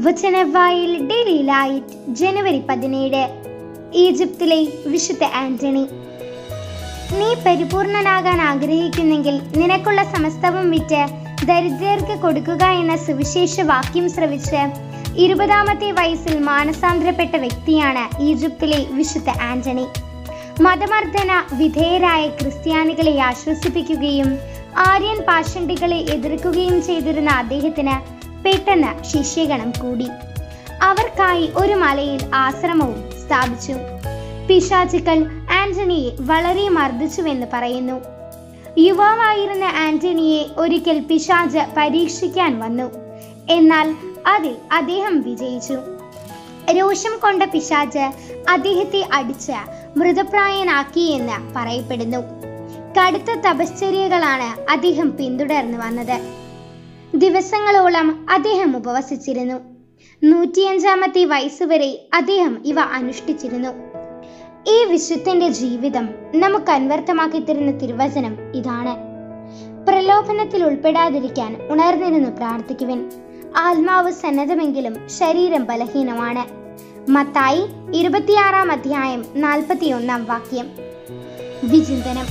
വചനവായിൽ daily light ജനുവരി പതിനേഴ് ഈജിപ്തിലെ വിശുദ്ധ ആന്റണി നീ പരിപൂർണനാകാൻ ആഗ്രഹിക്കുന്നെങ്കിൽ നിനക്കുള്ള സമസ്തവും വിറ്റ് ദരിദ്രർക്ക് കൊടുക്കുക എന്ന സുവിശേഷ വാക്യം ശ്രവിച്ച് ഇരുപതാമത്തെ വയസ്സിൽ മാനസാന്തരപ്പെട്ട വ്യക്തിയാണ് ഈജിപ്തിലെ വിശുദ്ധ ആന്റണി മതമർദ്ദന വിധേയരായ ക്രിസ്ത്യാനികളെ ആശ്വസിപ്പിക്കുകയും ആര്യൻ പാഷണ്ടികളെ എതിർക്കുകയും ചെയ്തിരുന്ന അദ്ദേഹത്തിന് പെട്ടെന്ന് ശിഷ്യഗണം കൂടി അവർക്കായി ഒരു മലയിൽ ആശ്രമവും സ്ഥാപിച്ചു പിശാചുക്കൾ ആന്റണിയെ വളരെ മർദ്ദിച്ചുവെന്ന് പറയുന്നു യുവാവായിരുന്ന ആന്റണിയെ ഒരിക്കൽ പിശാജ് പരീക്ഷിക്കാൻ വന്നു എന്നാൽ അതിൽ അദ്ദേഹം വിജയിച്ചു രോഷം കൊണ്ട പിശാജ് അദ്ദേഹത്തെ അടിച്ച് മൃതപ്രായനാക്കി എന്ന് പറയപ്പെടുന്നു കടുത്ത തപശ്ചര്യകളാണ് അദ്ദേഹം പിന്തുടർന്നു വന്നത് ദിവസങ്ങളോളം അദ്ദേഹം ഉപവസിച്ചിരുന്നു നൂറ്റിയഞ്ചാമത്തെ വയസ്സുവരെ അദ്ദേഹം ഇവ അനുഷ്ഠിച്ചിരുന്നു ഈ വിശുദ്ധന്റെ ജീവിതം നമുക്ക് അൻവർത്ഥമാക്കി തരുന്ന തിരുവചനം ഇതാണ് പ്രലോഭനത്തിൽ ഉൾപ്പെടാതിരിക്കാൻ ഉണർന്നിരുന്നു പ്രാർത്ഥിക്കുവിൻ ആത്മാവ് സന്നദ്ധമെങ്കിലും ശരീരം ബലഹീനമാണ് മത്തായി ഇരുപത്തിയാറാം അധ്യായം നാൽപ്പത്തിയൊന്നാം വാക്യം വിചിന്തനം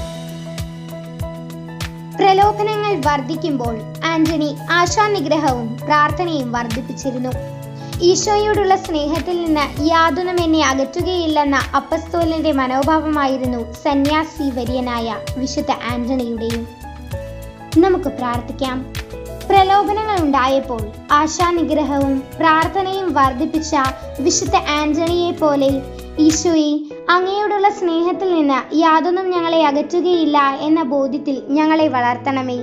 പ്രലോഭനങ്ങൾ വർദ്ധിക്കുമ്പോൾ ആന്റണി ആശാനിഗ്രഹവും പ്രാർത്ഥനയും വർദ്ധിപ്പിച്ചിരുന്നു ഈശോയോടുള്ള സ്നേഹത്തിൽ നിന്ന് യാതൊന്നും എന്നെ അകറ്റുകയില്ലെന്ന അപ്പസ്തോലിന്റെ മനോഭാവമായിരുന്നു സന്യാസി വര്യനായ വിശുദ്ധ ആന്റണിയുടെയും നമുക്ക് പ്രാർത്ഥിക്കാം പ്രലോഭനങ്ങൾ ഉണ്ടായപ്പോൾ ആശാനിഗ്രഹവും പ്രാർത്ഥനയും വർദ്ധിപ്പിച്ച വിശുദ്ധ ആന്റണിയെ പോലെ ഈശോയെ അങ്ങയോടുള്ള സ്നേഹത്തിൽ നിന്ന് യാതൊന്നും ഞങ്ങളെ അകറ്റുകയില്ല എന്ന ബോധ്യത്തിൽ ഞങ്ങളെ വളർത്തണമേ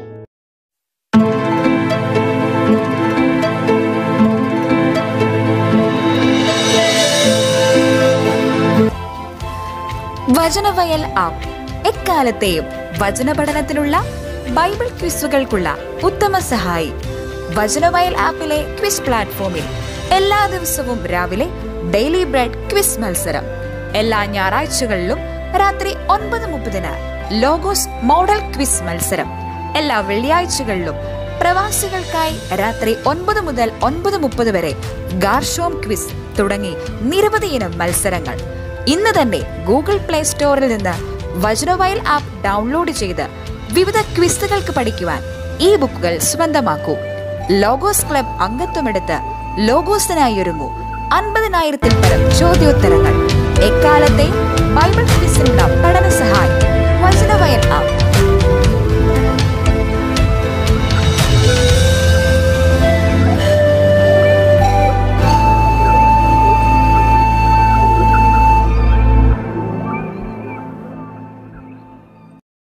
വചനവയൽ ആപ്പ് എക്കാലത്തെയും വചന പഠനത്തിനുള്ള ബൈബിൾ ക്വിസുകൾക്കുള്ള ഉത്തമ സഹായി വചനവയൽ ആപ്പിലെ ക്വിസ് പ്ലാറ്റ്ഫോമിൽ എല്ലാ ദിവസവും രാവിലെ ഡെയിലി ബ്രെഡ് ക്വിസ് മത്സരം എല്ലാ ഞായറാഴ്ചകളിലും രാത്രി ഒൻപത് മുപ്പതിന് ലോഗോസ് മോഡൽ ക്വിസ് മത്സരം എല്ലാ വെള്ളിയാഴ്ചകളിലും പ്രവാസികൾക്കായി രാത്രി ഒൻപത് മുതൽ ഒൻപത് മുപ്പത് വരെ ഗാർഷോം ക്വിസ് തുടങ്ങി നിരവധി ഇനം മത്സരങ്ങൾ ഇന്ന് തന്നെ ഗൂഗിൾ പ്ലേ സ്റ്റോറിൽ നിന്ന് വജ്രവയൽ ആപ്പ് ഡൗൺലോഡ് ചെയ്ത് വിവിധ ക്വിസുകൾക്ക് പഠിക്കുവാൻ ഈ ബുക്കുകൾ സ്വന്തമാക്കൂ ലോഗോസ് ക്ലബ് അംഗത്വമെടുത്ത് ലോഗോസിനായി ഒരുങ്ങൂ അൻപതിനായിരത്തിൽ പരം ചോദ്യോത്തരങ്ങൾ എക്കാലത്തെ ബൈബിൾ ക്വിസിനുള്ള പഠന സഹായം വചനവയൽ ആപ്പ്